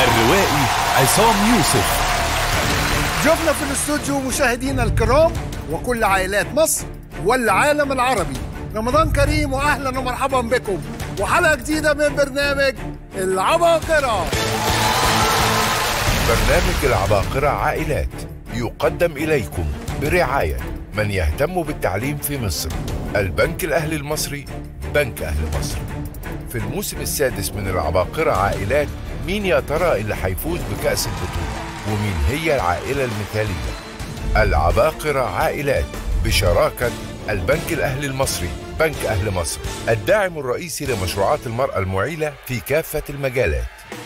الروائي عصام يوسف ضيوفنا في الاستوديو مشاهدينا الكرام وكل عائلات مصر والعالم العربي رمضان كريم واهلا ومرحبا بكم وحلقه جديده من برنامج العباقره برنامج العباقرة عائلات يقدم إليكم برعاية من يهتم بالتعليم في مصر البنك الأهلي المصري بنك أهل مصر في الموسم السادس من العباقرة عائلات مين يا ترى اللي هيفوز بكأس البطولة ومين هي العائلة المثالية العباقرة عائلات بشراكة البنك الأهلي المصري بنك أهل مصر الداعم الرئيسي لمشروعات المرأة المعيلة في كافة المجالات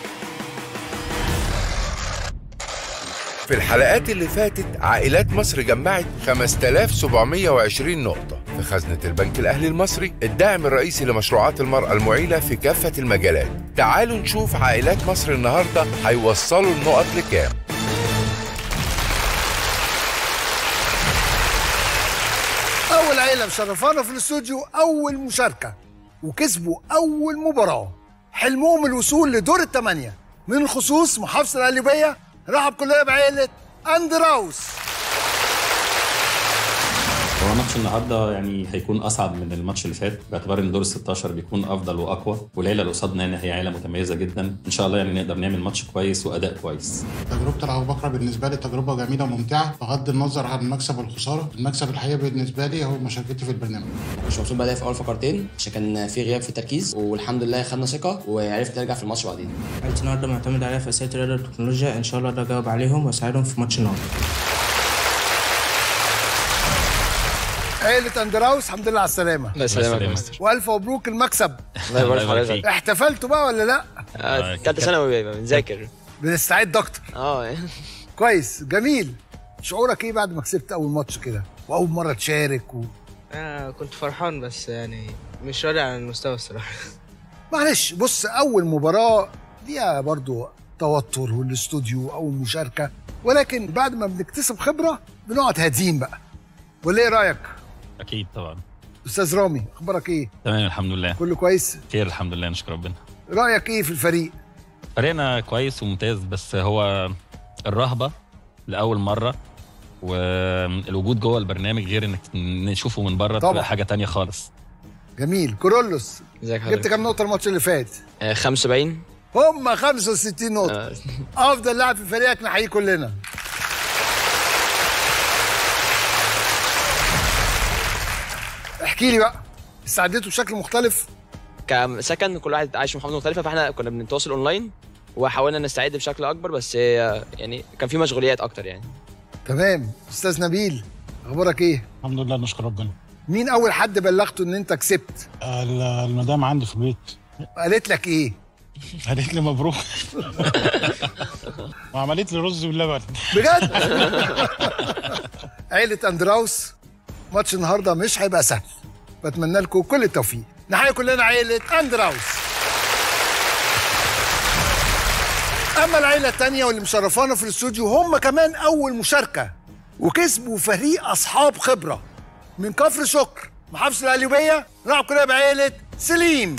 في الحلقات اللي فاتت عائلات مصر جمعت 5720 نقطة في خزنة البنك الأهلي المصري الداعم الرئيسي لمشروعات المرأة المعيلة في كافة المجالات تعالوا نشوف عائلات مصر النهاردة هيوصلوا النقط لكام اول عيله مشرفانا في الاستوديو اول مشاركه وكسبوا اول مباراه حلمهم الوصول لدور الثمانيه من الخصوص محافظه القليوبيه رحب كلنا بعيله اندراوس هو ماتش النهارده يعني هيكون اصعب من الماتش اللي فات باعتبار ان دور ال 16 بيكون افضل واقوى والعيله اللي قصادنا هنا هي عيله متميزه جدا ان شاء الله يعني نقدر نعمل ماتش كويس واداء كويس تجربة العباقرة بالنسبة لي تجربة جميلة وممتعة بغض النظر عن المكسب والخسارة، المكسب الحقيقي بالنسبة لي هو مشاركتي في البرنامج. مش مبسوط بقى في اول فقرتين عشان كان في غياب في التركيز والحمد لله خدنا ثقه وعرفت نرجع في الماتش بعدين عيلتي النهارده معتمد عليها في اسئله الرياضه والتكنولوجيا ان شاء الله اقدر اجاوب عليهم واساعدهم في ماتش النهارده عيله اندراوس الحمد لله على السلامه الله يسلمك يا مستر والف مبروك المكسب الله يبارك في حضرتك احتفلتوا بقى ولا لا آه، تالتة ثانوي بنذاكر بنستعد اكتر اه كويس جميل شعورك ايه بعد ما كسبت اول ماتش كده واول مره تشارك و... انا كنت فرحان بس يعني مش راضي عن المستوى الصراحه معلش بص اول مباراه ليها برضو توتر والاستوديو اول مشاركه ولكن بعد ما بنكتسب خبره بنقعد هاديين بقى ولا ايه رايك اكيد طبعا استاذ رامي اخبارك ايه تمام الحمد لله كله كويس خير الحمد لله نشكر ربنا رايك ايه في الفريق فريقنا كويس وممتاز بس هو الرهبه لاول مره والوجود جوه البرنامج غير انك نشوفه من بره طبعا. تبقى حاجه تانية خالص جميل كورولوس ازيك جبت حضرتك كام نقطه الماتش اللي فات آه، 75 هم 65 نقطه آه، افضل لاعب في فريقك نحييه كلنا احكي لي بقى استعديتوا بشكل مختلف كسكن كل واحد عايش في محافظه مختلفه فاحنا كنا بنتواصل اونلاين وحاولنا نستعد بشكل اكبر بس آه، يعني كان في مشغوليات اكتر يعني تمام استاذ نبيل اخبارك ايه الحمد لله نشكر ربنا. مين اول حد بلغته ان انت كسبت ال- المدام عندي في البيت قالت لك ايه قالت لي مبروك وعملت لي رز باللبن. بجد عيلة اندراوس ماتش النهارده مش هيبقى سهل بتمنى لكم كل التوفيق نحيي كلنا عيلة اندراوس اما العيلة التانية واللي مشرفانا في الاستوديو هم كمان اول مشاركة وكسبوا فريق اصحاب خبرة من كفر شكر محافظة القليوبية نلعب كلنا بعيلة سليم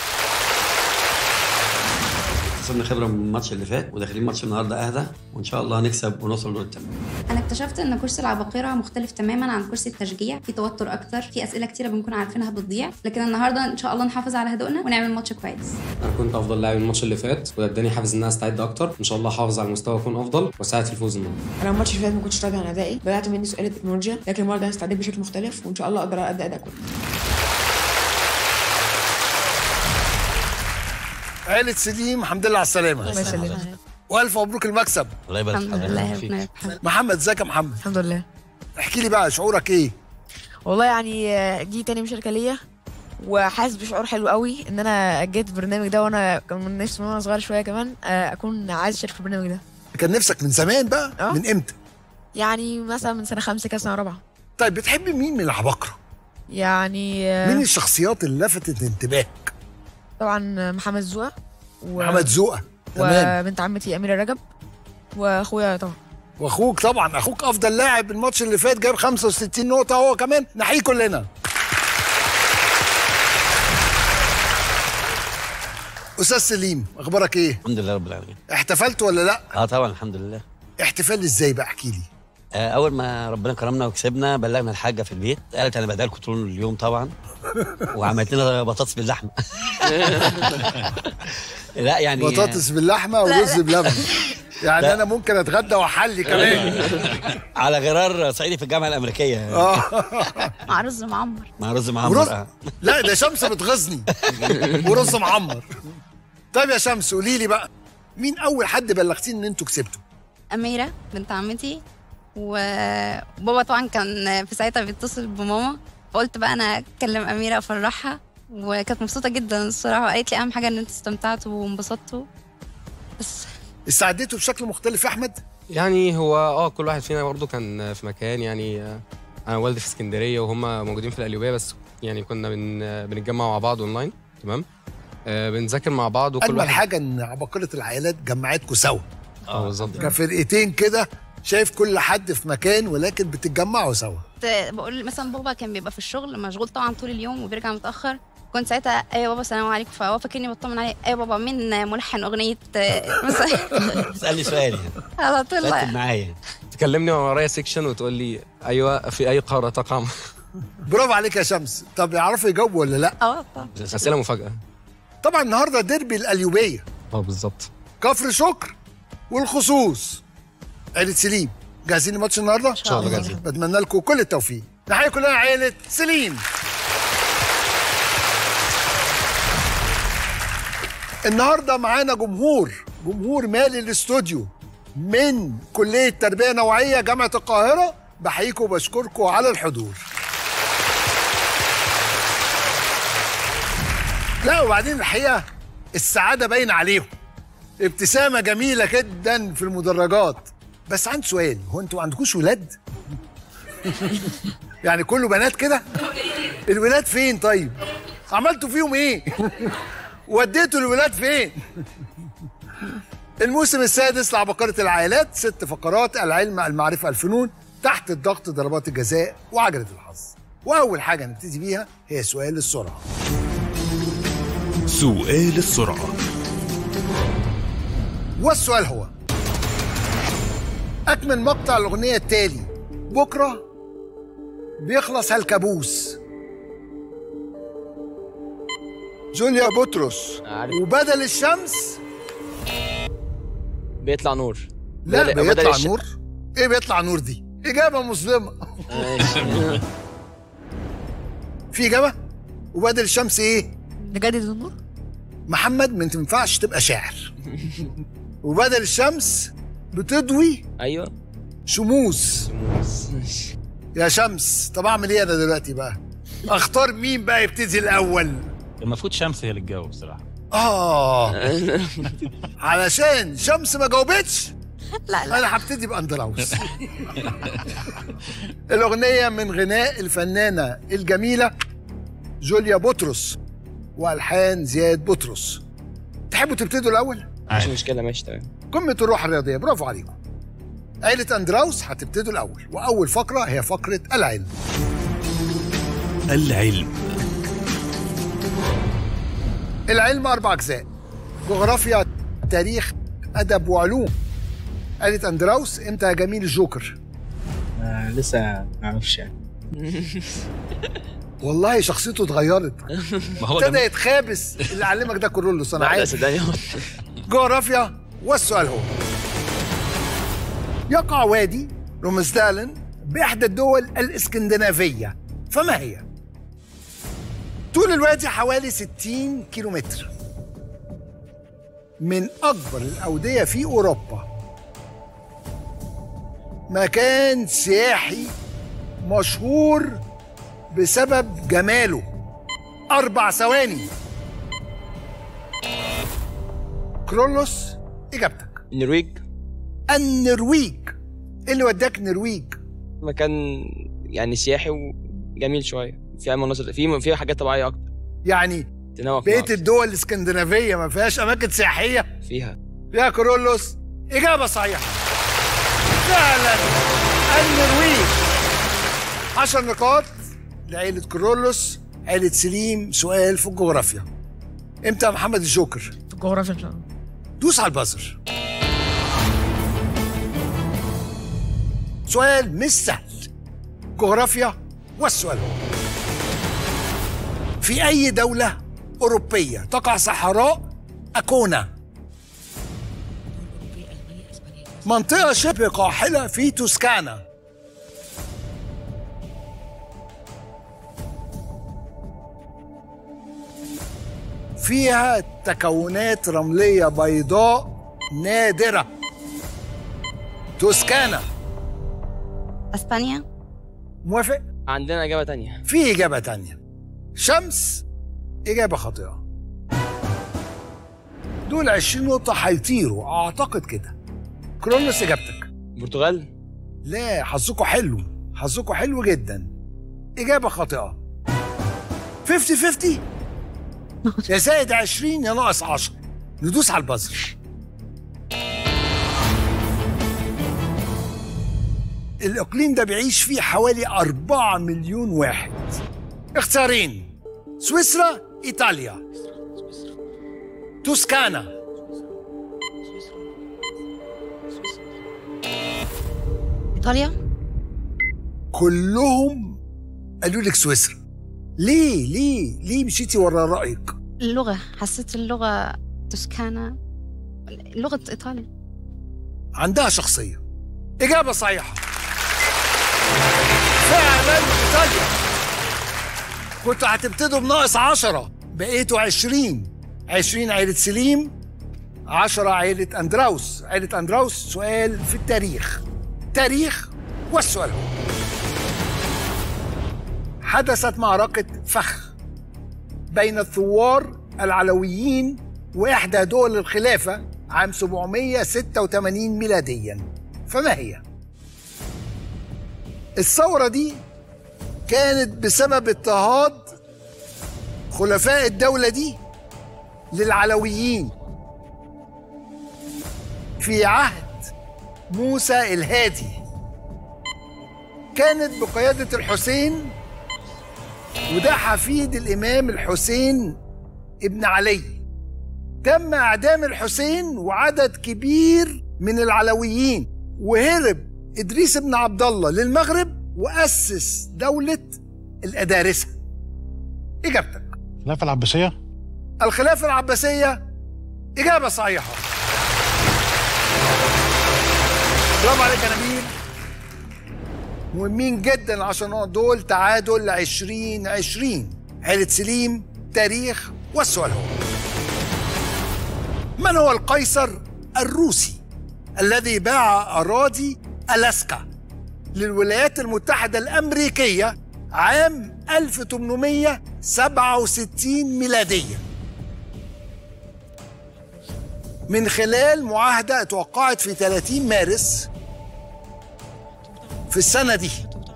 اكتسبنا خبره من الماتش اللي فات وداخلين ماتش النهارده اهدى وان شاء الله هنكسب ونوصل لدور الثمانيه انا اكتشفت ان كورس العباقرة مختلف تماما عن كورس التشجيع في توتر اكتر في اسئله كتيره بنكون عارفينها بتضيع لكن النهارده ان شاء الله نحافظ على هدوءنا ونعمل ماتش كويس انا كنت افضل لاعب الماتش اللي فات وده اداني حافز ان انا استعد اكتر ان شاء الله احافظ على المستوى اكون افضل واساعد في الفوز النهارده انا الماتش اللي فات ما كنتش راضي عن ادائي بدات مني سؤال التكنولوجيا لكن المره دي هستعد بشكل مختلف وان شاء الله اقدر ادي اداء كويس عيلة سليم الحمد لله على السلامة الله يسلمك والف مبروك المكسب الله يبارك الحمد لله يا ربنا يرحمه. محمد ازيك يا محمد الحمد لله احكي لي بقى شعورك ايه والله يعني آه، دي تاني مشاركه ليا وحاسس بشعور حلو قوي ان انا جيت البرنامج ده وانا كان من نفسي من وانا صغير شويه كمان آه، اكون عايز اشارك في البرنامج ده كان نفسك من زمان بقى آه. من امتى يعني مثلا من سنه خمسه كده سنه رابعه طيب بتحب مين من العباقرة يعني آه، مين الشخصيات اللي لفتت انتباهك طبعا محمد زوقه و... محمد زوقة تمام وبنت عمتي اميره رجب واخويا طبعا واخوك طبعا اخوك افضل لاعب الماتش اللي فات جاب 65 نقطه هو كمان نحيي كلنا استاذ سليم اخبارك ايه الحمد لله رب العالمين احتفلت ولا لا اه طبعا الحمد لله احتفال ازاي بقى احكي لي آه اول ما ربنا كرمنا وكسبنا بلغنا الحاجه في البيت قالت انا بدالكم طول اليوم طبعا وعملت لنا بطاطس باللحمه لا يعني بطاطس باللحمه لا، ورز لا. بلبن يعني لا. انا ممكن اتغدى واحلي كمان على غرار صعيدي في الجامعه الامريكيه اه مع رز معمر مع رز ورز معمر آه. لا ده شمس بتغيظني ورز معمر طيب يا شمس قولي لي بقى مين اول حد بلغتيه ان انتوا كسبتوا أميرة بنت عمتي و- وبابا طبعا كان في ساعتها بيتصل بماما فقلت بقى انا اكلم اميره افرحها وكانت مبسوطه جدا الصراحه وقالت لي اهم حاجه ان انتوا استمتعتوا وانبسطتوا بس استعديتوا بشكل مختلف يا احمد يعني هو اه كل واحد فينا برضه كان في مكان يعني آه، انا والدي في اسكندريه وهم موجودين في القليوبيه بس يعني كنا بن آه، بنتجمع مع بعض اونلاين تمام آه بنذاكر مع بعض وكل اجمل واحد حاجه ان عباقره العائلات جمعتكم سوا اه بالظبط كفرقتين كده شايف كل حد في مكان ولكن بتتجمعوا سوا كنت بقول مثلا بابا كان بيبقى في الشغل مشغول طبعا طول اليوم وبيرجع متاخر كنت ساعتها ايوه بابا السلام عليكم فهو فاكرني بطمن عليه ايوه بابا مين ملحن اغنيه آه، مثلا اسالني سؤال يعني على طول ركز معايا تكلمني وانا ورايا سيكشن وتقول لي ايوه في اي قاره تقع برافو عليك يا شمس طب يعرفوا يجاوبوا ولا لا اه طبعا اسئله مفاجاه طبعا النهارده ديربي القليوبيه اه بالظبط كفر شكر والخصوص عيلة سليم جاهزين لماتش النهارده؟ ان شاء الله جاهزين. بتمنى لكم كل التوفيق نحيي كلنا عيلة سليم النهارده معانا جمهور جمهور مالي الاستوديو من كلية تربية نوعية جامعة القاهرة بحييكم وبشكركم على الحضور لا وبعدين الحقيقة السعادة باينة عليهم ابتسامة جميلة جدا في المدرجات بس عندي سؤال هو انتوا ما عندكوش ولاد؟ يعني كله بنات كده؟ الولاد فين طيب؟ عملتوا فيهم ايه؟ وديتوا الولاد فين؟ الموسم السادس لعبقرة العائلات ست فقرات العلم المعرفة الفنون تحت الضغط ضربات الجزاء وعجلة الحظ وأول حاجة نبتدي بيها هي سؤال السرعة سؤال السرعة والسؤال هو أكمل مقطع الأغنية التالي بكرة بيخلص هالكابوس جوليا بطرس عارف. وبدل الشمس بيطلع نور لا بدل- بدل بيطلع الش- نور ايه بيطلع نور دي إجابة مظلمة ماشي في إجابة وبدل الشمس إيه نجدد النور محمد ما تنفعش تبقى شاعر وبدل الشمس بتضوي ايوه شموس يا شمس طب اعمل ايه انا دلوقتي بقى اختار مين بقى يبتدي الاول المفروض شمس هي اللي تجاوب بصراحه اه علشان شمس ما جاوبتش لا لا انا هبتدي باندراوس الاغنيه من غناء الفنانه الجميله جوليا بطرس والحان زياد بطرس تحبوا تبتدوا الاول مش مشكله ماشي تمام قمه الروح الرياضيه برافو عليكم عيلة أندراوس هتبتدوا الأول وأول فقرة هي فقرة العلم العلم العلم أربع أجزاء جغرافيا تاريخ أدب وعلوم عيلة أندراوس إمتى يا جميل الجوكر آه لسه ما اعرفش يعني والله شخصيته اتغيرت ما هو ابتدى ده يتخابس اللي علمك ده كورولوس أنا لا لا عارف صدقني جغرافيا والسؤال هو يقع وادي رومسدالن بإحدى الدول الإسكندنافية فما هي؟ طول الوادي حوالي 60 كيلومتر من أكبر الأودية في أوروبا مكان سياحي مشهور بسبب جماله أربع ثواني كرولوس إجابتك النرويج النرويج إيه اللي وداك النرويج مكان يعني سياحي وجميل شويه فيها مناظر في في حاجات طبيعيه اكتر يعني تنوع في بقية بعض. الدول الاسكندنافية ما فيهاش أماكن سياحية فيها فيها كورولوس إجابة صحيحة فعلا النرويج عشر نقاط لعيلة كورولوس عيلة سليم سؤال في الجغرافيا امتى يا محمد الجوكر في الجغرافيا ان شاء الله دوس على البازر سؤال مش سهل جغرافيا والسؤال هو في أي دولة أوروبية تقع صحراء أكونا منطقة شبه قاحلة في توسكانا فيها تكونات رملية بيضاء نادرة توسكانا اسبانيا موافق؟ عندنا اجابه تانية في إجابة تانية شمس إجابة خاطئة دول 20 نقطة هيطيروا أعتقد كده كرونوس إجابتك البرتغال لا حظكوا حلو حظكوا حلو جدا إجابة خاطئة 50 50 يا زائد 20 يا ناقص 10 ندوس على البازر الإقليم ده بيعيش فيه حوالي 4 مليون واحد اختيارين سويسرا إيطاليا توسكانا ايطاليا كلهم قالوا لك سويسرا ليه ليه ليه مشيتي ورا رأيك اللغه حسيت اللغه توسكانا لغه ايطاليا عندها شخصية إجابة صحيحة فعلا إيطاليا كنتوا هتبتدوا بناقص عشرة بقيتوا عشرين عشرين عيلة سليم عشرة عيلة أندراوس عيلة أندراوس سؤال في التاريخ تاريخ والسؤال هو حدثت معركة فخ بين الثوار العلويين وإحدى دول الخلافة عام 786 ميلاديا فما هي؟ الثورة دي كانت بسبب اضطهاد خلفاء الدولة دي للعلويين في عهد موسى الهادي كانت بقيادة الحسين وده حفيد الإمام الحسين ابن علي تم إعدام الحسين وعدد كبير من العلويين وهرب إدريس بن عبد الله للمغرب وأسس دولة الأدارسة إجابتك الخلافه العباسيه الخلافة العباسية إجابة صحيحة برافو عليك يا نبيل مهمين جدا العشر نقط دول تعادل 20 20 عيلة سليم تاريخ والسؤال هو من هو القيصر الروسي الذي باع أراضي ألاسكا للولايات المتحدة الأمريكية عام 1867 ميلاديا من خلال معاهدة اتوقعت في 30 مارس في السنة دي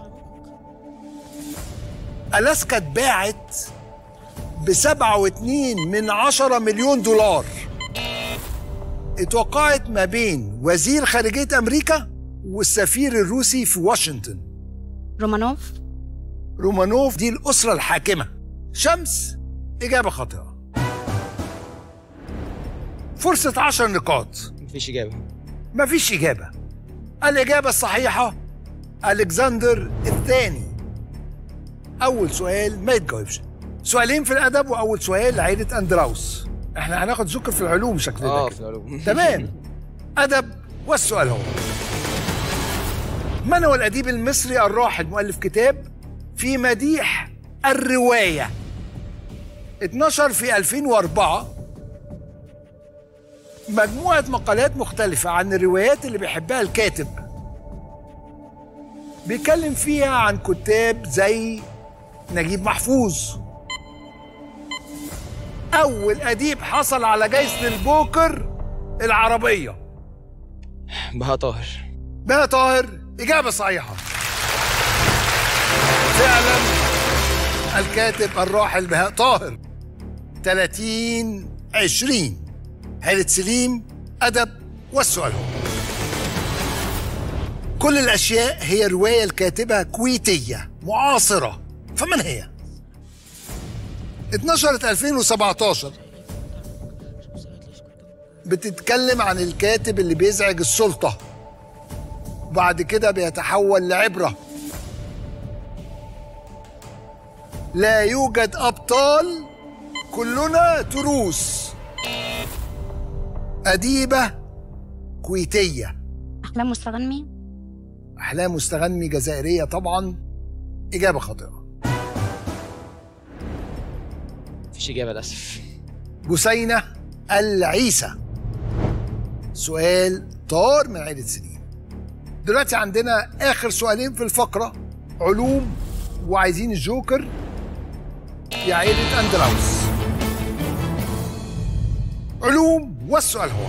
ألاسكا اتباعت بسبعة واتنين من عشرة مليون دولار اتوقعت ما بين وزير خارجية أمريكا والسفير الروسي في واشنطن رومانوف رومانوف دي الأسرة الحاكمة شمس إجابة خاطئة فرصة عشر نقاط مفيش اجابه مفيش إجابة الإجابة الصحيحة ألكسندر الثاني أول سؤال ما يتجاوبش سؤالين في الأدب وأول سؤال لعيلة أندراوس إحنا هناخد ذكر في العلوم شكلنا اه كده. في العلوم تمام أدب والسؤال هو من هو الأديب المصري الراحل مؤلف كتاب في مديح الرواية اتنشر في 2004 مجموعة مقالات مختلفة عن الروايات اللي بيحبها الكاتب بيتكلم فيها عن كتاب زي نجيب محفوظ أول أديب حصل على جايزة البوكر العربية بهاء طاهر بقى طاهر إجابة صحيحة فعلا الكاتب الراحل بهاء طاهر 30 20 عيلة سليم أدب والسؤال هو كل الأشياء هي رواية الكاتبة كويتية معاصرة فمن هي؟ اتنشرت 2017 بتتكلم عن الكاتب اللي بيزعج السلطة وبعد كده بيتحول لعبرة لا يوجد أبطال كلنا تروس أديبة كويتية أحلام مستغنمي أحلام مستغنمي جزائرية طبعا إجابة خاطئة مفيش اجابه للاسف بثينة العيسى سؤال طار من عيلة سليم دلوقتي عندنا آخر سؤالين في الفقرة علوم وعايزين الجوكر يا عيلة أندراوس علوم والسؤال هو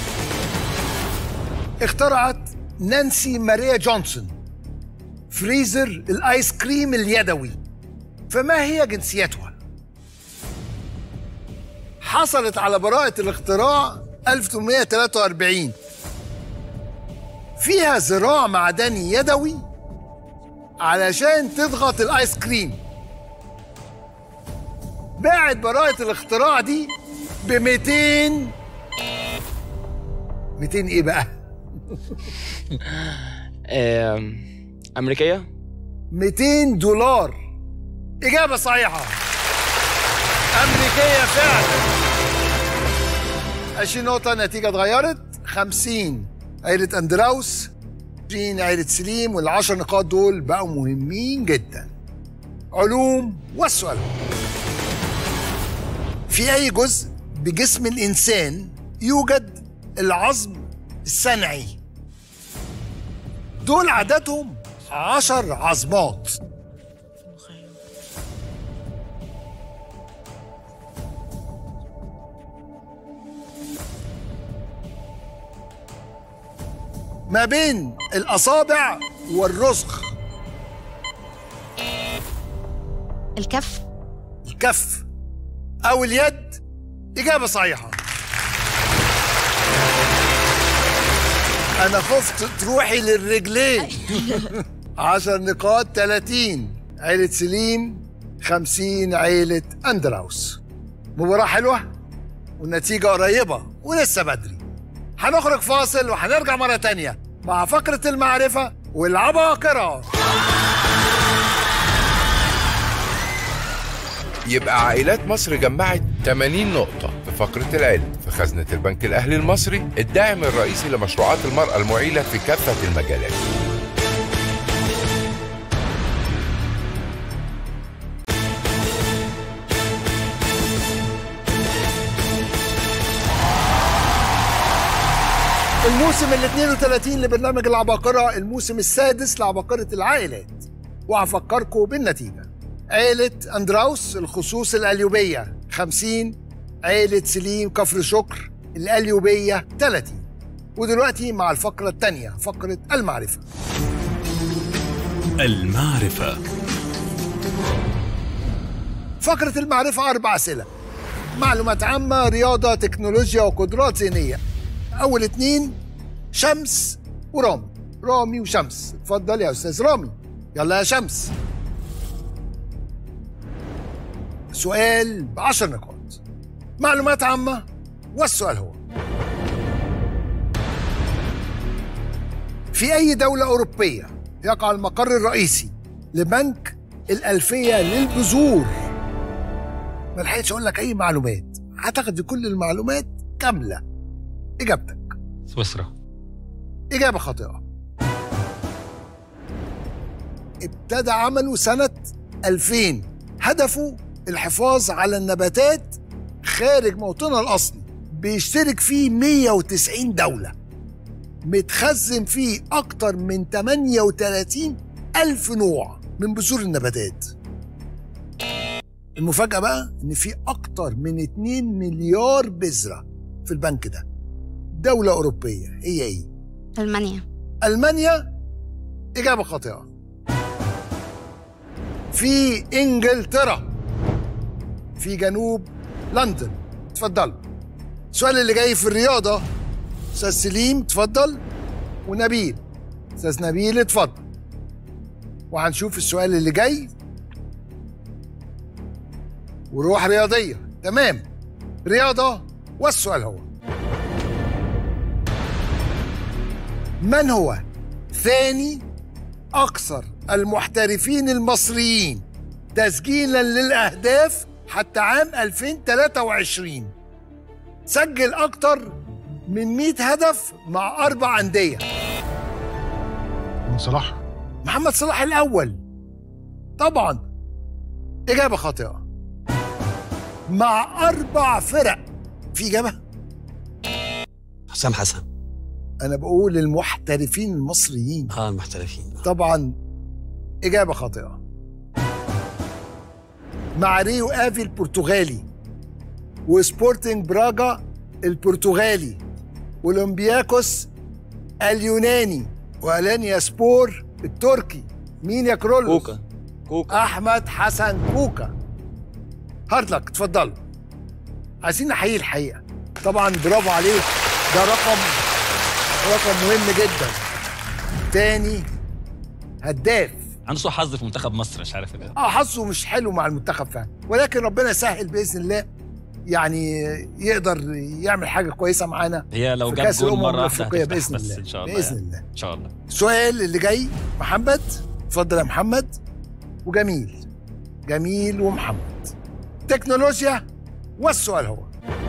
اخترعت نانسي ماريا جونسون فريزر الايس كريم اليدوي فما هي جنسيتها؟ حصلت على براءة الاختراع 1843 فيها زراع معدني يدوي علشان تضغط الايس كريم باعت براءة الاختراع دي ب 200 200 ايه بقى؟ آم، امريكيه 200 دولار إجابة صحيحة أمريكية فعلا 20 نقطة النتيجة اتغيرت 50 عيلة أندراوس 20 عيلة سليم والعشر نقاط دول بقوا مهمين جدا علوم والسؤال هو في أي جزء بجسم الإنسان يوجد العظم السنعي دول عددهم عشر عظمات ما بين الأصابع والرسغ الكف الكف أو اليد إجابة صحيحة أنا خفت تروحي للرجلين عشر نقاط 30 عيلة سليم 50 عيلة أندراوس مباراة حلوة والنتيجة قريبة ولسه بدري هنخرج فاصل وهنرجع مرة تانية مع فقرة المعرفة والعباقرة يبقى عائلات مصر جمعت 80 نقطة في فقرة العلم في خزنة البنك الأهلي المصري الداعم الرئيسي لمشروعات المرأة المعيلة في كافة المجالات الموسم ال 32 لبرنامج العباقرة الموسم السادس لعباقرة العائلات وهفكركم بالنتيجة عيلة أندراوس الخصوص الأليوبية 50 عيلة سليم كفر شكر الأليوبية 30 ودلوقتي مع الفقرة الثانية فقرة المعرفة المعرفة فقرة المعرفة أربع أسئلة معلومات عامة رياضة تكنولوجيا وقدرات ذهنية أول اتنين شمس ورامي رامي وشمس اتفضل يا أستاذ رامي يلا يا شمس سؤال بعشر نقاط معلومات عامة والسؤال هو في أي دولة أوروبية يقع المقر الرئيسي لبنك الألفية للبذور ما لحقتش أقول لك أي معلومات هتاخدي كل المعلومات كاملة إجابتك سويسرا إجابة خاطئة ابتدى عمله سنة 2000 هدفه الحفاظ على النباتات خارج موطنها الأصلي بيشترك فيه 190 دولة متخزن فيه أكتر من 38 ألف نوع من بذور النباتات المفاجأة بقى إن في أكتر من 2 مليار بذرة في البنك ده دولة أوروبية هي إيه؟ ألمانيا ألمانيا إجابة خاطئة في إنجلترا في جنوب لندن اتفضل السؤال اللي جاي في الرياضة أستاذ سليم اتفضل ونبيل أستاذ نبيل اتفضل وهنشوف السؤال اللي جاي وروح رياضية تمام رياضة والسؤال هو من هو ثاني أكثر المحترفين المصريين تسجيلا للأهداف حتى عام 2023 سجل أكتر من 100 هدف مع أربع أندية من صلاح محمد صلاح الأول طبعا إجابة خاطئة مع أربع فرق في إجابة حسام حسن أنا بقول المحترفين المصريين اه المحترفين طبعا إجابة خاطئة مع ريو آفي البرتغالي وسبورتنج براجا البرتغالي أولمبياكوس اليوناني وألانيا سبور التركي مين يا كرولوس؟ كوكا كوكا أحمد حسن كوكا هارد لك اتفضلوا عايزين نحيي الحقيقة طبعا برافو عليه ده رقم رقم مهم جدا تاني هداف عنده سوء حظ في منتخب مصر مش عارف ايه اه حظه مش حلو مع المنتخب فعلا ولكن ربنا يسهل باذن الله يعني يقدر يعمل حاجه كويسه معانا هي لو في جاب كأس جول الأمم مره واحده الأفريقية هتفتح بإذن بس الله. ان شاء الله بإذن يعني. الله. ان شاء الله السؤال اللي جاي محمد اتفضل يا محمد وجميل جميل ومحمد تكنولوجيا والسؤال هو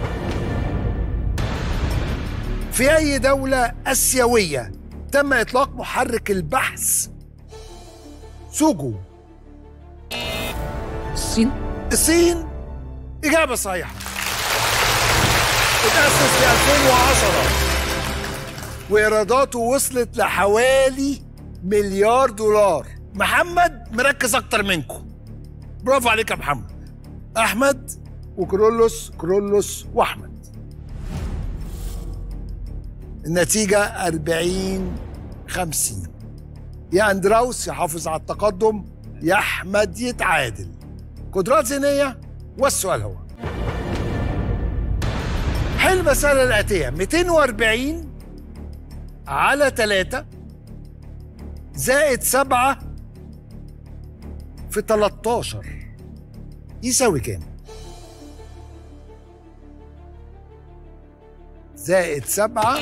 في أي دولة آسيوية تم إطلاق محرك البحث سوجو الصين الصين إجابة صحيحة اتأسس في 2010 وإيراداته وصلت لحوالي مليار دولار محمد مركز أكتر منكم برافو عليك يا محمد أحمد وكرولوس كرولوس وأحمد النتيجة 40 50 يا أندراوس يحافظ على التقدم يا أحمد يتعادل قدرات ذهنية والسؤال هو حل المسألة الآتية 240 على 3 زائد 7 في 13 يساوي كام؟ زائد 7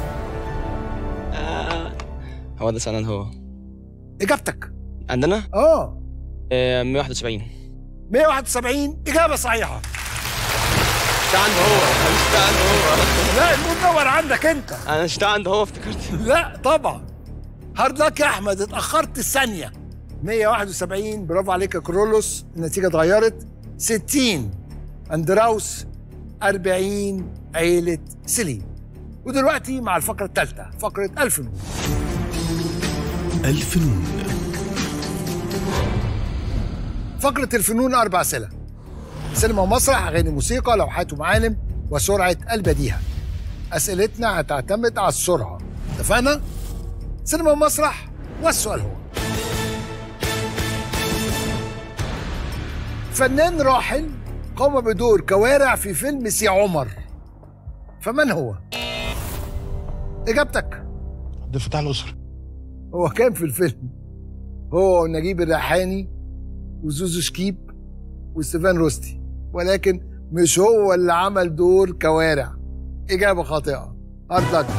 آه. هو ده سنان هو إجابتك عندنا آه آه 171 171 إجابة صحيحة ده عنده هو أنا مش ده عنده هو لا المدور عندك أنت انا مش ده عنده هو افتكرت لا طبعا هارد لك يا احمد اتاخرت الثانيه 171 برافو عليك يا كرولوس النتيجه اتغيرت 60 اندراوس 40 عيله سليم ودلوقتي مع الفقره الثالثه فقره الف نور الفنون فقرة الفنون أربع أسئلة سينما ومسرح أغاني موسيقى لوحات ومعالم وسرعة البديهة أسئلتنا هتعتمد على السرعة اتفقنا؟ سينما ومسرح والسؤال هو فنان راحل قام بدور كوارع في فيلم سي عمر فمن هو؟ إجابتك عبد الفتاح الاسري هو كان في الفيلم هو نجيب الريحاني وزوزو شكيب وستيفان روستي ولكن مش هو اللي عمل دور كوارع إجابة خاطئة هارد لك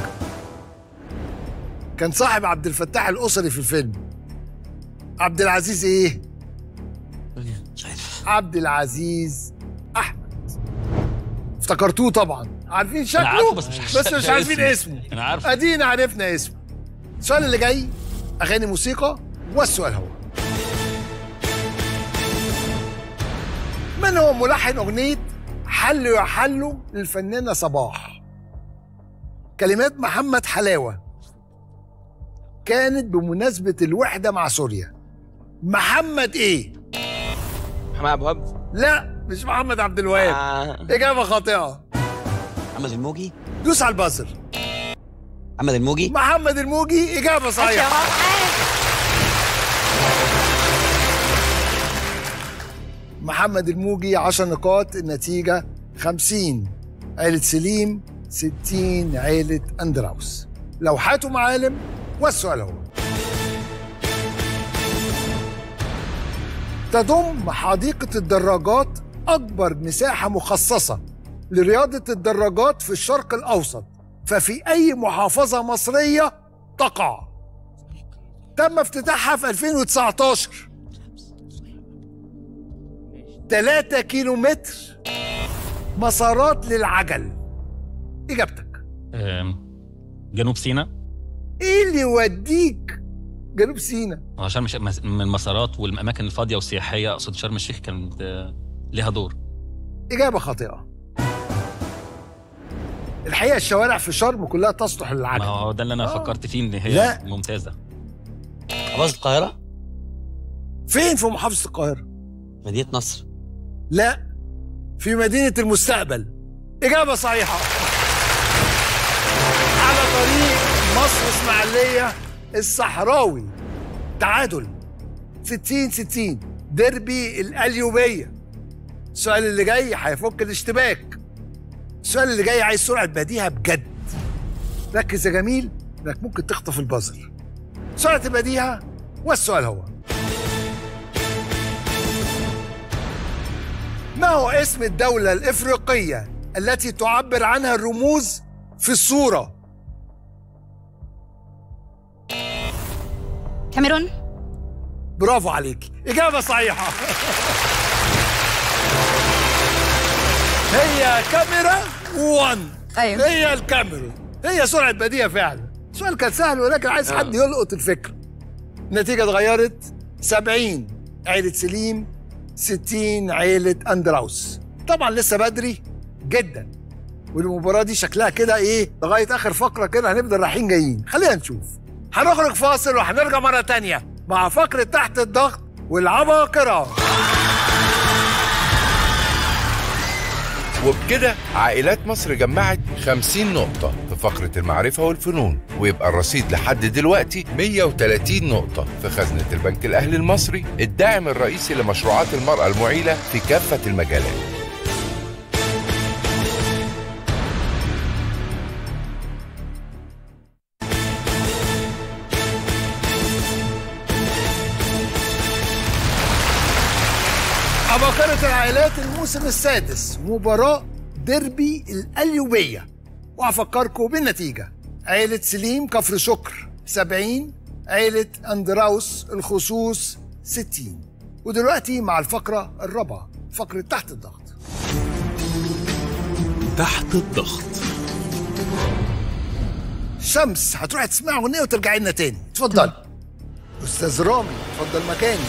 كان صاحب عبد الفتاح الأسري في الفيلم عبد العزيز إيه؟ مش عارف عبد العزيز أحمد افتكرتوه طبعا عارفين شكله عارفه بس مش بس مش عارفين اسمه. اسمه انا عارفه ادينا عرفنا اسمه السؤال اللي جاي اغاني موسيقى والسؤال هو من هو ملحن اغنيه حل يا حلو للفنانه صباح كلمات محمد حلاوه كانت بمناسبه الوحده مع سوريا محمد ايه محمد ابو وهاب لا مش محمد عبد الوهاب آه. اجابه خاطئه محمد الموجي دوس على البازر محمد الموجي محمد الموجي اجابه صحيحه محمد الموجي 10 نقاط النتيجة 50 عيلة سليم 60 عيلة أندراوس لوحات ومعالم والسؤال هو تضم حديقة الدراجات أكبر مساحة مخصصة لرياضة الدراجات في الشرق الأوسط ففي أي محافظة مصرية تقع تم افتتاحها في 2019 3 كيلو متر مسارات للعجل اجابتك آم، جنوب سيناء ايه اللي يوديك جنوب سيناء آه، شرم الشيخ مس- من المسارات والاماكن الفاضيه والسياحيه اقصد شرم الشيخ كانت آه، ليها دور اجابه خاطئه الحقيقه الشوارع في شرم كلها تصلح ما للعجل هو ده اللي انا فكرت فيه ان هي لا. ممتازه محافظة القاهرة فين في محافظه القاهره مدينة نصر لا في مدينه المستقبل اجابه صحيحه على طريق مصر اسماعيليه الصحراوي تعادل 60 60 ديربي القليوبيه السؤال اللي جاي هيفك الاشتباك السؤال اللي جاي عايز سرعه بديهه بجد ركز يا جميل انك ممكن تخطف البازر سرعه البديهه والسؤال هو ما هو اسم الدولة الإفريقية التي تعبر عنها الرموز في الصورة؟ كاميرون برافو عليك إجابة صحيحة هي كاميرا 1 أيوة. هي الكاميرا هي سرعة بديهة فعلا السؤال كان سهل ولكن عايز حد يلقط الفكرة النتيجة اتغيرت 70 عيلة سليم 60 عيلة أندراوس طبعا لسه بدري جدا والمباراة دي شكلها كده ايه لغاية آخر فقرة كده هنفضل رايحين جايين خلينا نشوف هنخرج فاصل وهنرجع مرة تانية مع فقرة تحت الضغط والعباقرة وبكده عائلات مصر جمعت 50 نقطة في فقرة المعرفة والفنون ويبقى الرصيد لحد دلوقتي 130 نقطة في خزنة البنك الأهلي المصري الداعم الرئيسي لمشروعات المرأة المعيلة في كافة المجالات عباقرة العائلات الموسم السادس مباراة ديربي القليوبية وهفكركم بالنتيجة عيلة سليم كفر شكر 70 عيلة أندراوس الخصوص 60 ودلوقتي مع الفقرة الرابعة فقرة تحت الضغط تحت الضغط شمس هتروحي تسمعي أغنية وترجعي لنا تاني اتفضل أستاذ رامي اتفضل مكاني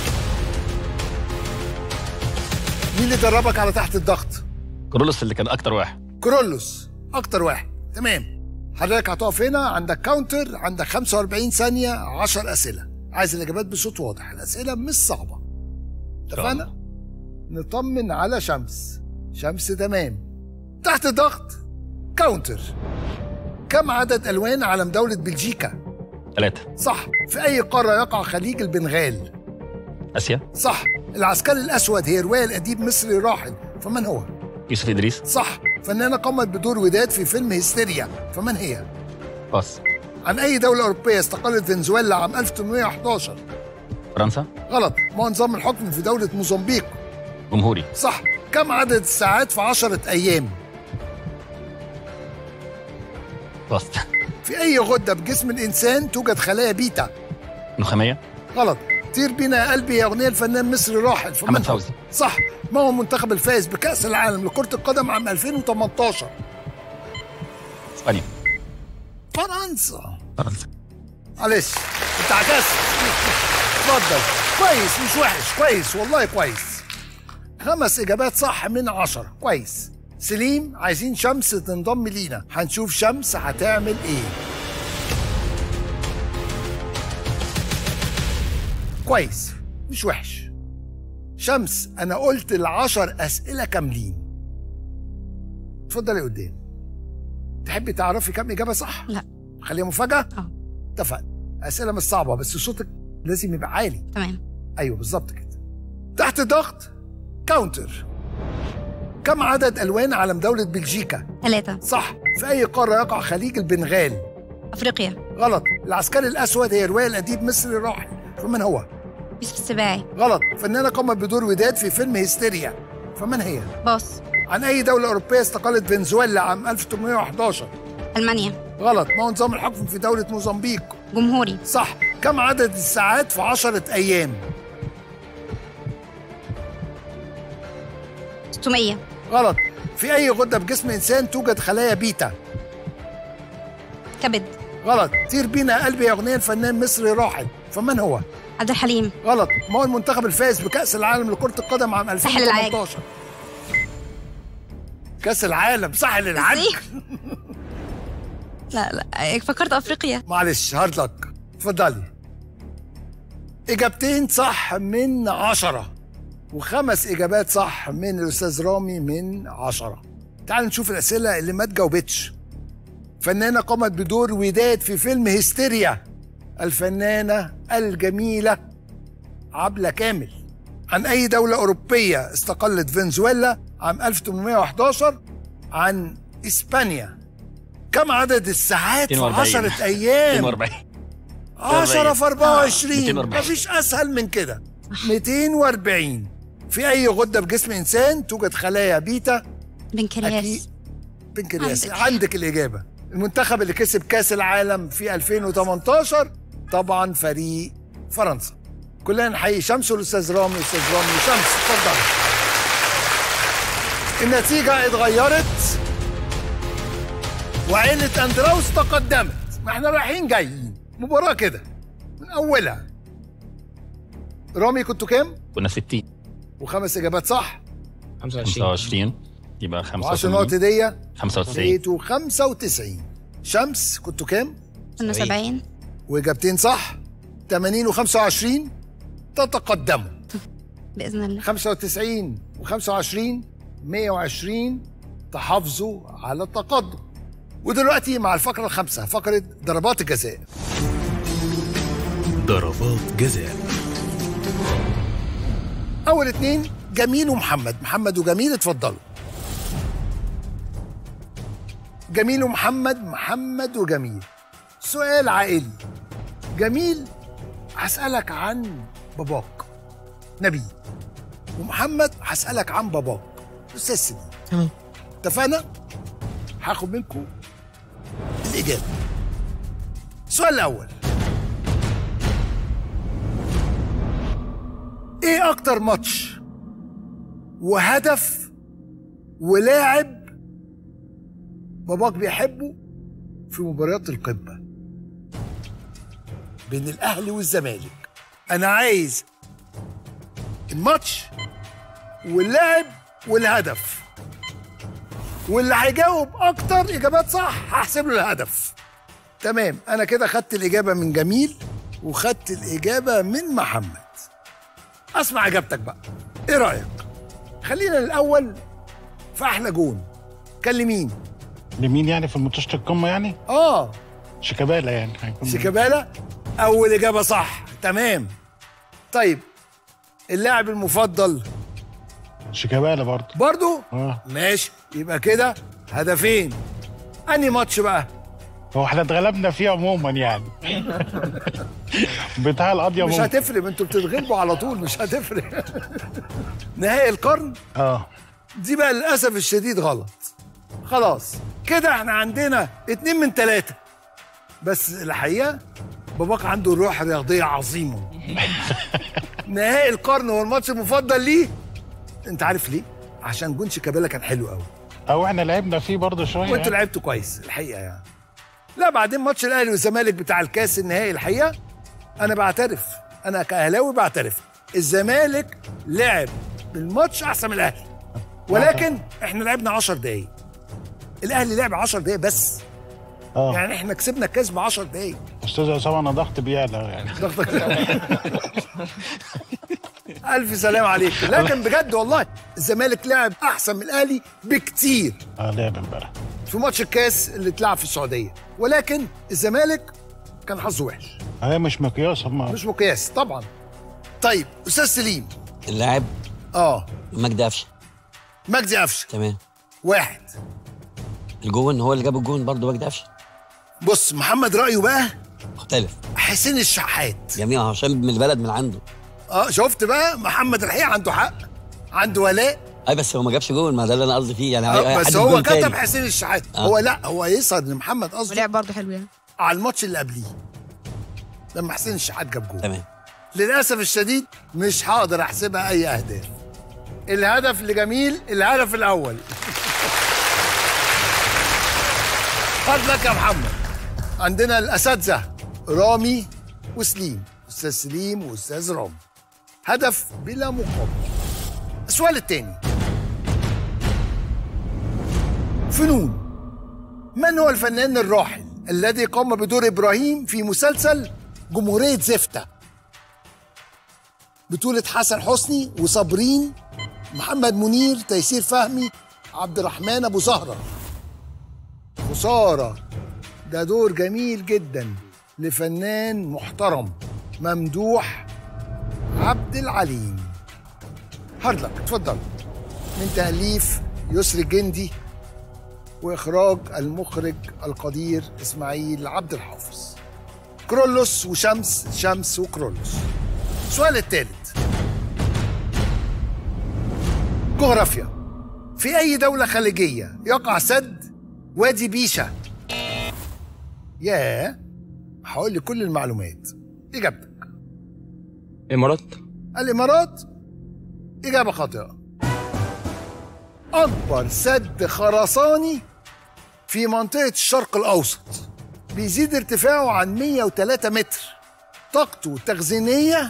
مين اللي دربك على تحت الضغط؟ كرولوس اللي كان اكتر واحد كرولوس اكتر واحد تمام حضرتك هتقف هنا عندك كاونتر عندك 45 ثانية 10 أسئلة عايز الإجابات بصوت واضح الأسئلة مش صعبة اتفقنا؟ نطمن على شمس شمس تمام تحت ضغط كاونتر كم عدد ألوان علم دولة بلجيكا؟ ثلاثه صح في أي قارة يقع خليج البنغال؟ اسيا صح العسكري الأسود هي رواية الأديب مصري راحل فمن هو؟ يوسف ادريس صح فنانة قامت بدور وداد في فيلم هيستيريا فمن هي؟ باص عن أي دولة أوروبية استقلت فنزويلا عام 1811 فرنسا غلط ما هو نظام الحكم في دولة موزمبيق جمهوري صح كم عدد الساعات في عشرة أيام؟ باص في أي غدة بجسم الإنسان توجد خلايا بيتا؟ نخاميه غلط طير بينا يا قلبي يا أغنية الفنان مصري راحل فمن محمد هو؟ فوزي صح ما هو المنتخب الفائز بكأس العالم لكرة القدم عام 2018 اسبانيا فرنسا فرنسا معلش انت عكست اتفضل كويس مش وحش كويس والله كويس خمس اجابات صح من عشرة كويس سليم عايزين شمس تنضم لينا هنشوف شمس هتعمل ايه كويس مش وحش شمس انا قلت العشر اسئله كاملين اتفضلي قدام تحبي تعرفي كم اجابه صح لا خليها مفاجاه اه اتفقنا اسئله مش صعبه بس صوتك لازم يبقى عالي تمام ايوه بالظبط كده تحت ضغط كاونتر كم عدد الوان علم دوله بلجيكا ثلاثة صح في اي قاره يقع خليج البنغال أفريقيا غلط العسكري الاسود هي روايه الاديب مصري راحل فمن هو يوسف السباعي غلط فنانه قامت بدور وداد في فيلم هيستيريا فمن هي باص عن اي دوله اوروبيه استقلت فنزويلا عام 1811 ألمانيا غلط ما هو نظام الحكم في دولة موزمبيق جمهوري صح كم عدد الساعات في عشرة أيام 600 غلط في أي غدة في جسم الإنسان توجد خلايا بيتا كبد غلط طير بينا قلبي يا أغنية الفنان مصري راحل فمن هو؟ عبد الحليم غلط ما هو المنتخب الفائز بكأس العالم لكرة القدم عام ساحل العاج. 2018 كأس العالم ساحل العاج لا لا فكرت افريقيا معلش هارد لك اتفضلي إجابتين صح من عشرة وخمس إجابات صح من الأستاذ رامي من عشرة تعال نشوف الأسئلة اللي ما اتجاوبتش فنانة قامت بدور وداد في فيلم هيستيريا الفنانة الجميلة عبلة كامل عن أي دولة أوروبية استقلت فنزويلا عام 1811 عن إسبانيا كم عدد الساعات في 42. 10 أيام 42 10 في 24 240. مفيش اسهل من كده 240 في اي غده في جسم انسان توجد خلايا بيتا بنكرياس بنكرياس عندك. عندك الاجابه المنتخب اللي كسب كاس العالم في 2018 طبعا فريق فرنسا كلنا نحيي شمس والاستاذ رامي الاستاذ رامي شمس اتفضل النتيجه اتغيرت وعيله اندراوس تقدمت ما احنا رايحين جايين مباراه كده من اولها رامي كنتوا كام كنا 60 وخمس اجابات صح 25 يبقى و10 85 نقط هديه 95 بقيتوا 95 شمس كنتوا كام كنا 70 واجابتين صح 80 و25 تتقدموا باذن الله 95 و25 120 تحافظوا على التقدم ودلوقتي مع الفقرة الخامسة فقرة ضربات الجزاء ضربات جزاء أول اتنين جميل ومحمد محمد وجميل اتفضلوا جميل ومحمد محمد وجميل سؤال عائلي جميل هسألك عن باباك نبيل ومحمد هسألك عن باباك أستاذ سيدي تمام اتفقنا؟ هاخد منكم الإجابة السؤال الأول إيه أكتر ماتش وهدف ولاعب باباك بيحبه في مباريات القمة بين الأهلي والزمالك أنا عايز الماتش واللاعب والهدف واللي هيجاوب اكتر اجابات صح هحسب له الهدف تمام انا كده خدت الاجابه من جميل وخدت الاجابه من محمد اسمع اجابتك بقى ايه رايك خلينا الاول في احلى جون كان لمين لمين يعني في ماتشات القمه يعني؟ اه شيكابالا يعني هيكون شيكابالا اول اجابه صح تمام طيب اللاعب المفضل شيكابالا برضه برضو اه ماشي يبقى كده هدفين انهي ماتش بقى هو احنا اتغلبنا فيه عموما يعني بتاع القضيه مش ممكن. هتفرق ما انتوا بتتغلبوا على طول مش هتفرق نهائي القرن اه دي بقى للاسف الشديد غلط خلاص كده احنا عندنا اتنين من تلاتة بس الحقيقة باباك عنده روح رياضية عظيمة نهائي القرن هو الماتش المفضل ليه انت عارف ليه؟ عشان جون شيكابالا كان حلو قوي او احنا لعبنا فيه برضه شويه وانتوا يعني. لعبتوا كويس الحقيقه يعني لا بعدين ماتش الاهلي والزمالك بتاع الكاس النهائي الحقيقه انا بعترف انا كاهلاوي بعترف الزمالك لعب الماتش احسن من الاهلي ولكن احنا لعبنا 10 دقايق الاهلي لعب 10 دقايق بس اه يعني احنا كسبنا الكاس ب 10 دقايق استاذ عصام انا ضغط بيعلى يعني ضغطك الف سلام عليك لكن بجد والله الزمالك لعب احسن من الاهلي بكتير اه لعب امبارح في ماتش الكاس اللي اتلعب في السعوديه ولكن الزمالك كان حظه وحش هي مش مقياس هم مش مقياس طبعا طيب استاذ سليم اللاعب اه مجدي قفشه مجدي قفشه تمام واحد الجون هو اللي جاب الجون برضه مجدي قفشه بص محمد رايه بقى مختلف حسين الشحات جميع عشان من البلد من عنده اه شفت بقى محمد الحقيقه عنده حق عنده ولاء اي بس هو ما جابش جول ما ده اللي انا قصدي فيه يعني آه، حد بس هو جول تاني. كتب حسين الشحات آه. هو لا هو يسهر ان محمد قصده ولعب برضه حلو يعني على الماتش اللي قبليه لما حسين الشحات جاب جول تمام للاسف الشديد مش هقدر احسبها اي اهداف الهدف لجميل الهدف الاول خد لك يا محمد عندنا الاساتذه رامي وسليم استاذ سليم واستاذ رامي هدف بلا مقابل السؤال الثاني فنون من هو الفنان الراحل الذي قام بدور ابراهيم في مسلسل جمهوريه زفته بطولة حسن حسني وصابرين محمد منير تيسير فهمي عبد الرحمن ابو زهره خساره ده دور جميل جدا لفنان محترم ممدوح عبد العليم هارد لك اتفضل من تأليف يسري الجندي وإخراج المخرج القدير إسماعيل عبد الحافظ كرولوس وشمس شمس وكرولوس السؤال الثالث جغرافيا في أي دولة خليجية يقع سد وادي بيشا ياه هقول لي كل المعلومات إجابتك الامارات الإمارات إجابة خاطئة أكبر سد خرساني في منطقة الشرق الأوسط بيزيد ارتفاعه عن 103 متر طاقته التخزينية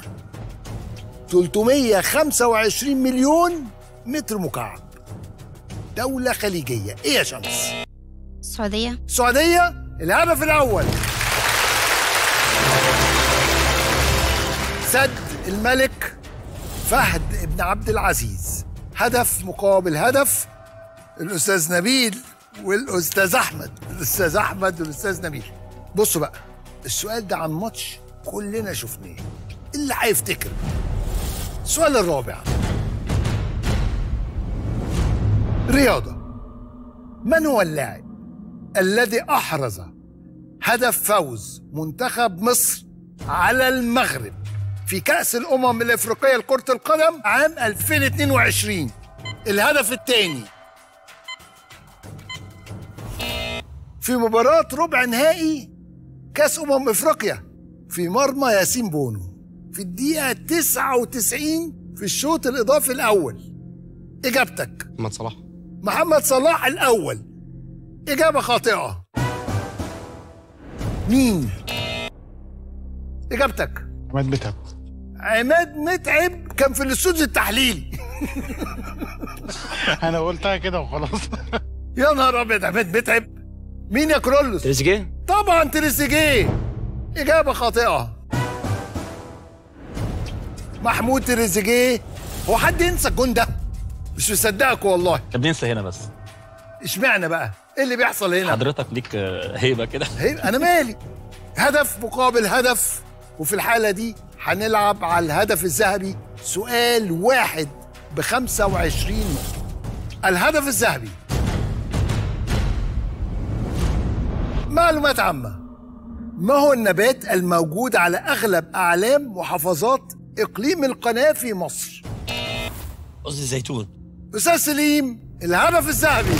325 مليون متر مكعب دولة خليجية إيه يا شمس؟ السعودية السعودية الهدف الأول سد الملك فهد ابن عبد العزيز هدف مقابل هدف الأستاذ نبيل والأستاذ أحمد الأستاذ أحمد والأستاذ نبيل بصوا بقى السؤال ده عن ماتش كلنا شفناه اللي هيفتكر السؤال الرابع رياضة من هو اللاعب الذي أحرز هدف فوز منتخب مصر على المغرب في كأس الأمم الإفريقية لكرة القدم عام 2022 الهدف الثاني في مباراة ربع نهائي كأس أمم إفريقيا في مرمى ياسين بونو في الدقيقة 99 في الشوط الإضافي الأول إجابتك محمد صلاح محمد صلاح الأول إجابة خاطئة مين؟ إجابتك عماد متعب عماد متعب كان في الاستوديو التحليلي انا قلتها كده وخلاص يا نهار ابيض عماد متعب مين يا كرولوس؟ تريزيجيه طبعا تريزيجيه إجابة خاطئة محمود تريزيجيه هو حد ينسى الجون ده؟ مش مصدقك والله طب بننسى هنا بس اشمعنى بقى؟ ايه اللي بيحصل هنا؟ حضرتك ليك آه، هيبه كده هي انا مالي هدف مقابل هدف وفي الحاله دي هنلعب على الهدف الذهبي سؤال واحد ب 25 نقطه الهدف الذهبي معلومات عامه ما هو النبات الموجود على اغلب اعلام محافظات اقليم القناه في مصر قصدي الزيتون استاذ سليم الهدف الذهبي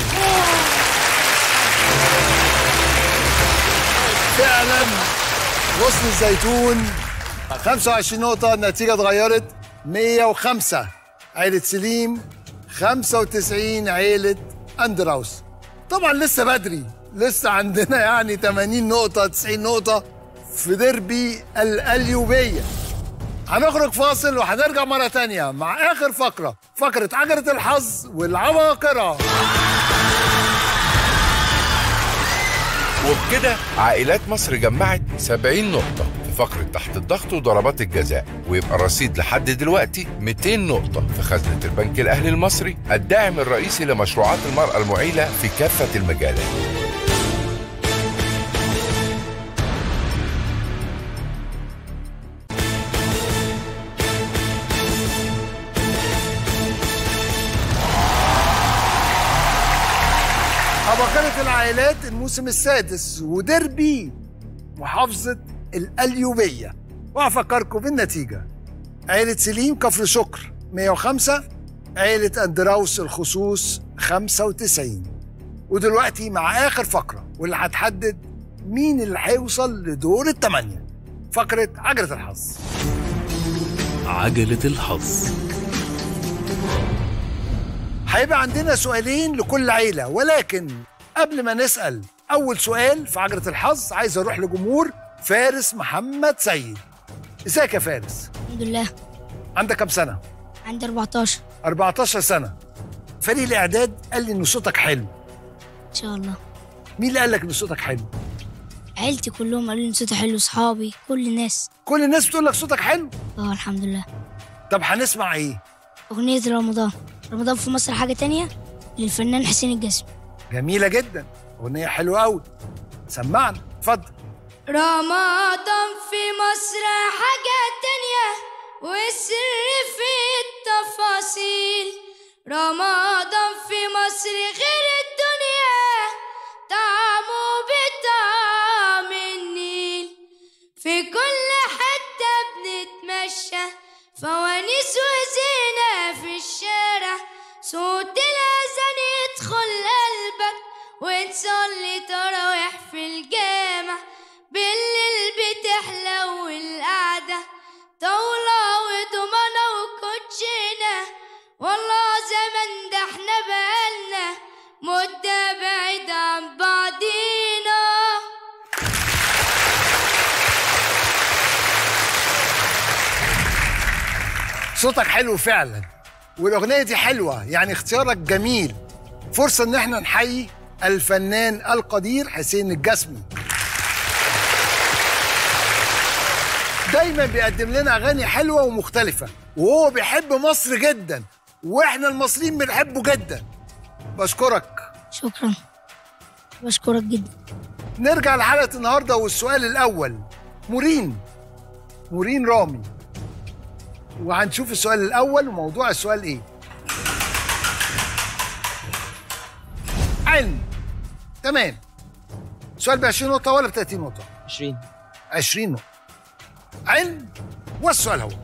فعلا غصن الزيتون 25 نقطة النتيجة اتغيرت 105 عيلة سليم 95 عيلة أندراوس طبعا لسه بدري لسه عندنا يعني 80 نقطة 90 نقطة في ديربي الأليوبية هنخرج فاصل وهنرجع مرة تانية مع آخر فقرة فقرة عجلة الحظ والعباقرة وبكده عائلات مصر جمعت 70 نقطة في فقرة تحت الضغط وضربات الجزاء ويبقى الرصيد لحد دلوقتي 200 نقطة في خزنة البنك الأهلي المصري الداعم الرئيسي لمشروعات المرأة المعيلة في كافة المجالات عباقرة العائلات الموسم السادس وديربي محافظة الأليوبية وأفكركم بالنتيجة عائلة سليم كفر شكر 105 عيلة أندراوس الخصوص 95 ودلوقتي مع آخر فقرة واللي هتحدد مين اللي هيوصل لدور الثمانية فقرة عجلة الحظ عجلة الحظ هيبقى عندنا سؤالين لكل عيلة ولكن قبل ما نسأل أول سؤال في عجلة الحظ عايز أروح لجمهور فارس محمد سيد ازيك يا فارس الحمد لله عندك كام سنة؟ عندي 14 14 سنة فريق الإعداد قال لي إن صوتك حلو ان شاء الله مين اللي قال لك إن صوتك حلو؟ عيلتي كلهم قالوا لي صوتي حلو صحابي كل الناس كل الناس بتقول لك صوتك حلو اه الحمد لله طب هنسمع إيه؟ أغنية رمضان رمضان في مصر حاجة تانية للفنان حسين الجسمي جميلة جدا أغنية حلوة أوي سمعنا اتفضل رمضان في مصر حاجة تانية والسر في التفاصيل رمضان في مصر غير الدنيا طعمه بطعم النيل في كل حتة بنتمشى فوانيس وزينة في الشارع صوت الأذان يدخل قلبك وتصلي تراويح في الجامع بالليل بتحلو القعدة طاولة وضمانة وكوتشينة والله زمان ده احنا بقالنا مدة بعيد عن بعضينا صوتك حلو فعلا والأغنية دي حلوة يعني اختيارك جميل فرصة إن احنا نحيي الفنان القدير حسين الجسمي دايما بيقدم لنا أغاني حلوة ومختلفة وهو بيحب مصر جدا واحنا المصريين بنحبه جدا بشكرك شكرا بشكرك جدا نرجع لحلقة النهاردة والسؤال الأول مورين مورين رامي وهنشوف السؤال الأول وموضوع السؤال إيه علم تمام سؤال ب 20 نقطة ولا ب 30 نقطة؟ 20 20 نقطة علم والسؤال هو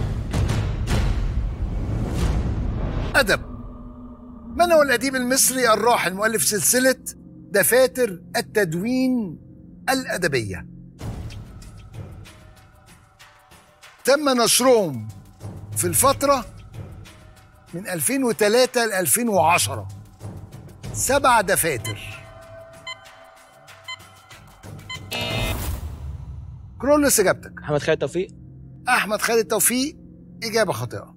أدب من هو الأديب المصري الراحل مؤلف سلسلة دفاتر التدوين الأدبية تم نشرهم في الفترة من 2003 ل 2010 سبع دفاتر كرولس إجابتك محمد خالد توفيق أحمد خالد توفيق إجابة خاطئة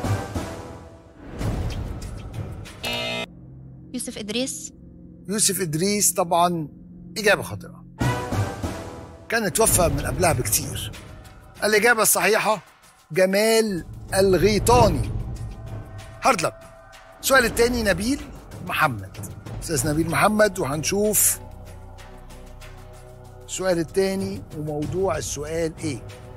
يوسف إدريس يوسف إدريس طبعا إجابة خاطئة كان توفى من قبلها بكتير الإجابة الصحيحة جمال الغيطاني هارد لك السؤال التاني نبيل محمد أستاذ نبيل محمد وهنشوف السؤال التاني وموضوع السؤال إيه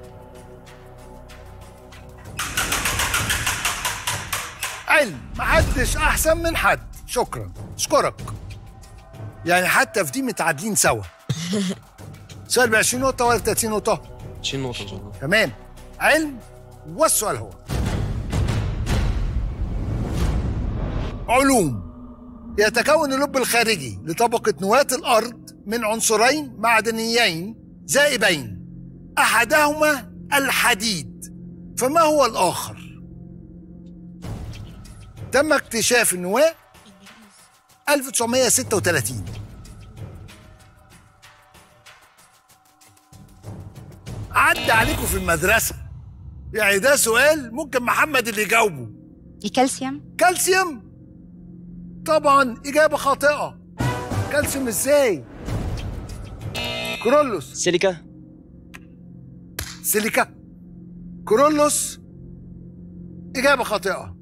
علم محدش أحسن من حد شكرا اشكرك يعني حتى في دي متعادلين سوا سؤال ب 20 نقطة ولا 30 نقطة؟ 20 نقطة إن شاء الله تمام علم والسؤال هو علوم يتكون اللب الخارجي لطبقة نواة الأرض من عنصرين معدنيين زائبين أحدهما الحديد فما هو الآخر؟ تم اكتشاف النواة 1936 عدى عليكم في المدرسة يعني ده سؤال ممكن محمد اللي يجاوبه الكالسيوم كالسيوم طبعا إجابة خاطئة كالسيوم ازاي كرولوس سيليكا سيليكا كرولوس إجابة خاطئة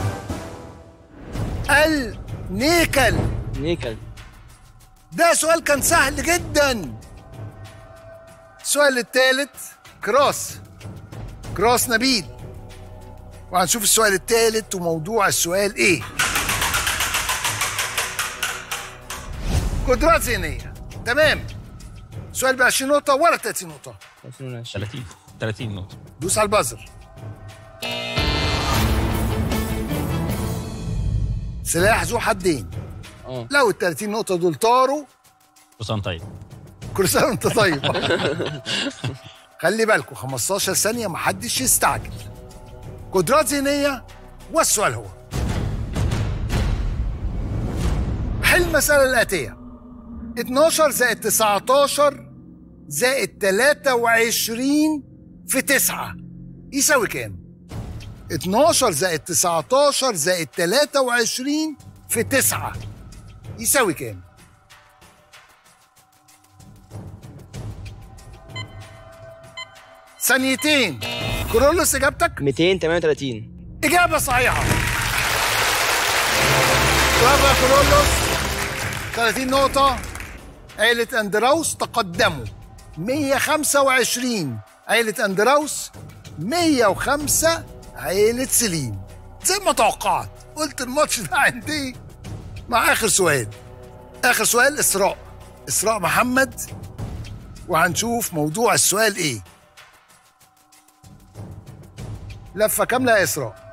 النيكل نيكل ده سؤال كان سهل جدا السؤال الثالث كراس كراس نبيل وهنشوف السؤال الثالث وموضوع السؤال ايه قدرات ذهنية تمام سؤال ب 20 نقطة ولا 30 نقطة 30 30 نقطة دوس على البازر سلاح ذو حدين اه لو ال 30 نقطة دول طاروا حسام طيب كل سنة وأنت طيب خلي بالكم 15 ثانية محدش يستعجل قدرات ذهنية والسؤال هو حل المسألة الآتية 12 زائد 19 زائد 23 في 9 يساوي كام؟ 12 زائد 19 زائد 23 في 9 يساوي كام؟ ثانيتين كورولوس اجابتك 238 اجابه صحيحه برافو يا كورولوس 30 نقطه عيله اندراوس تقدموا 125 عيله اندراوس 105 عيله سليم زي ما توقعت قلت الماتش ده عندي مع اخر سؤال اخر سؤال اسراء اسراء محمد وهنشوف موضوع السؤال ايه لفه كامله يا اسراء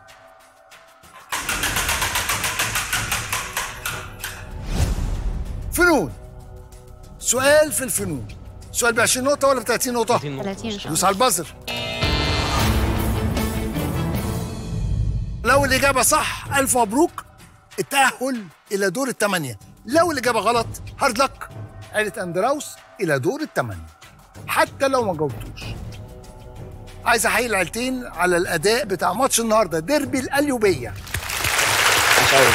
فنون سؤال في الفنون سؤال ب 20 نقطة ولا ب 30 نقطة؟ 30 ان شاء الله دوس على البزر لو الإجابة صح ألف مبروك التأهل إلى دور الثمانية لو الإجابة غلط هارد لك عيلة أندراوس إلى دور الثمانية حتى لو ما جاوبتوش عايز أحيي العيلتين على الأداء بتاع ماتش النهاردة ديربي القليوبية ما شاء الله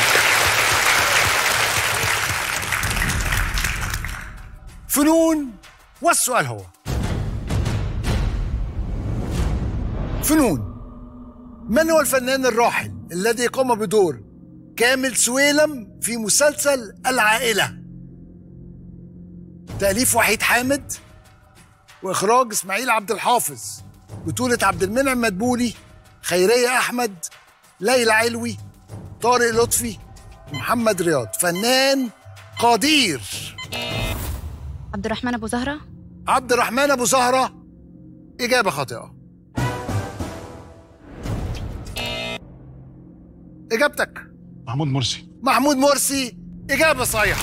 فنون والسؤال هو فنون من هو الفنان الراحل الذي قام بدور كامل سويلم في مسلسل العائلة تأليف وحيد حامد وإخراج إسماعيل عبد الحافظ بطولة عبد المنعم مدبولي خيرية أحمد ليلى علوي طارق لطفي محمد رياض فنان قدير عبد الرحمن ابو زهره عبد الرحمن ابو زهره اجابه خاطئه اجابتك محمود مرسي محمود مرسي اجابه صحيحه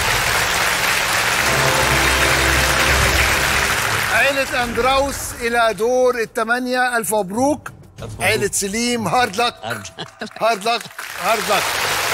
عيلة اندراوس الى دور الثمانية الف مبروك عيلة سليم هارد لك هارد لك هارد لك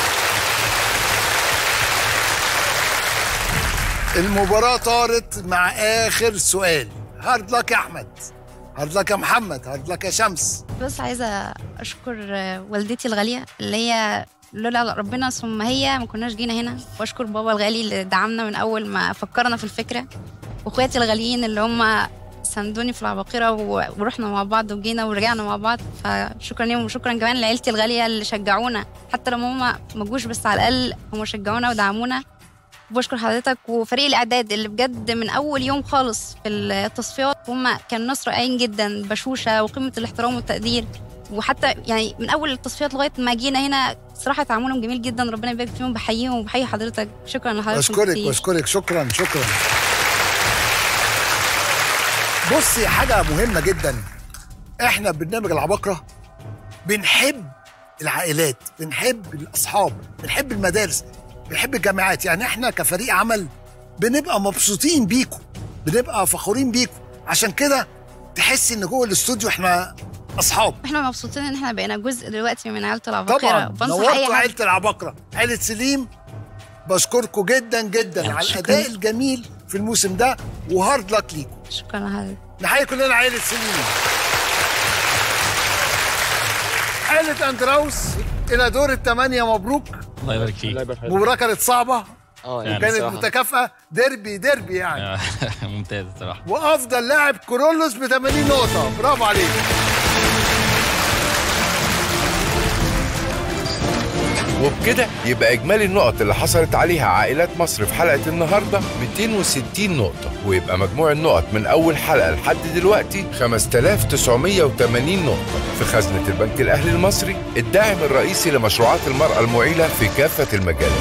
المباراة طارت مع آخر سؤال هارد لك يا أحمد هارد لك يا محمد هارد لك يا شمس بس عايزه اشكر والدتي الغاليه اللي هي لولا ربنا ثم هي ما كناش جينا هنا واشكر بابا الغالي اللي دعمنا من اول ما فكرنا في الفكره واخواتي الغاليين اللي هم ساندوني في العباقرة و- ورحنا مع بعض وجينا ورجعنا مع بعض فشكرا ليهم وشكرا كمان لعيلتي الغالية اللي شجعونا حتى لو هم ما جوش بس على الأقل هم شجعونا ودعمونا بشكر حضرتك وفريق الإعداد اللي بجد من أول يوم خالص في التصفيات هم كانوا ناس رائعين جدا بشوشة وقمة الاحترام والتقدير وحتى يعني من أول التصفيات لغاية ما جينا هنا صراحة تعاملهم جميل جدا ربنا يبارك فيهم بحييهم وبحيي حضرتك شكرا لحضرتك أشكرك كتير. وأشكرك شكرا شكرا بصي حاجة مهمة جدا احنا برنامج العباقرة بنحب العائلات بنحب الأصحاب بنحب المدارس بنحب الجامعات يعني احنا كفريق عمل بنبقى مبسوطين بيكم بنبقى فخورين بيكم عشان كده تحس ان جوه الاستوديو احنا اصحاب احنا مبسوطين ان احنا بقينا جزء دلوقتي من عيله العباقره طبعا بنصح اي نورتوا حد عيله العباقره عيله سليم بشكركم جدا جدا على شكراً. الاداء الجميل في الموسم ده وهارد لك ليكم شكرا لحضرتك نحيي كلنا عيله سليم عيله اندراوس الى دور الثمانيه مبروك الله يبارك فيك مباراه كانت صعبه اه يعني وكانت بصراحة. متكافئه ديربي ديربي يعني ممتاز الصراحه وافضل لاعب كورولوس ب 80 نقطه برافو عليك وبكده يبقى إجمالي النقط اللي حصلت عليها عائلات مصر في حلقة النهاردة 260 نقطة ويبقى مجموع النقط من أول حلقة لحد دلوقتي 5980 نقطة في خزنة البنك الأهلي المصري الداعم الرئيسي لمشروعات المرأة المعيلة في كافة المجالات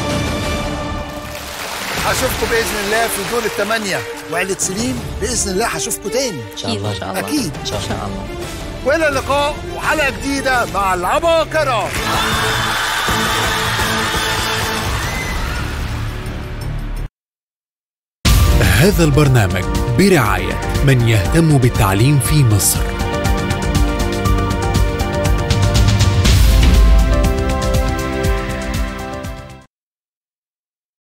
هشوفكم باذن الله في دور الثمانيه وعيله سليم باذن الله هشوفكم تاني ان شاء الله اكيد ان شاء الله والى اللقاء وحلقه جديده مع العباقره هذا البرنامج برعاية من يهتم بالتعليم في مصر